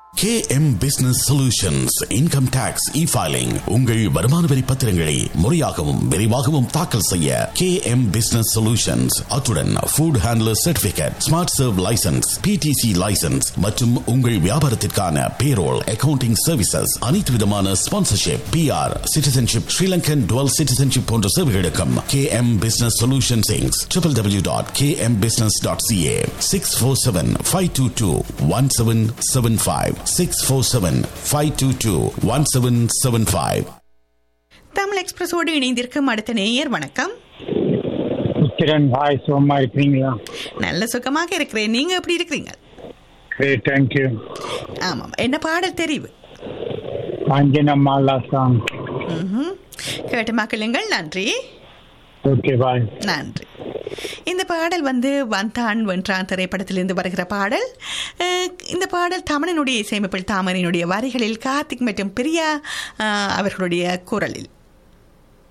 KM Business Solutions Income Tax E-Filing உங்கள் வருமான வரி பத்திரங்களை முறையாகவும் விரைவாகவும் தாக்கல் செய்ய KM Business Solutions அத்துடன் food handler certificate smart serve licence PTC licence மற்றும் உங்கள் வியாபாரத்திற்கான பேரோல் அக்கவுண்டிங் சர்வீசஸ் அனைத்து விதமான sponsorship PR citizenship Sri Lankan dual citizenship போன்ற சேவைகளுக்கும் KM Business Solutions Inc. www.kmbusiness.ca 647-522-1775 647-522-1775 Tamil எக்ஸ்பிரஸோடு இணைந்திருக்கும் அடுத்த நேயர் வணக்கம் கிரண் ஹாய் சுகமா இருக்கிறீங்களா நல்ல சுகமாக இருக்கிறேன் நீங்க எப்படி இருக்கிறீங்க கிரேட் தேங்க்யூ ஆமாம் என்ன பாடல் தெரிவு காஞ்சன மாலா சாங் ம்ஹும். கேட்டு மக்களுங்கள் நன்றி ஓகே பாய் நன்றி இந்த பாடல் வந்து வந்தான் வென்றான் திரைப்படத்திலிருந்து வருகிற பாடல் அஹ், இந்த பாடல் தமிழனுடைய இசையமைப்பில் தாமரையினுடைய வரிகளில் கார்த்திக் மற்றும் பிரியா அஹ், அவர்களுடைய குரலில்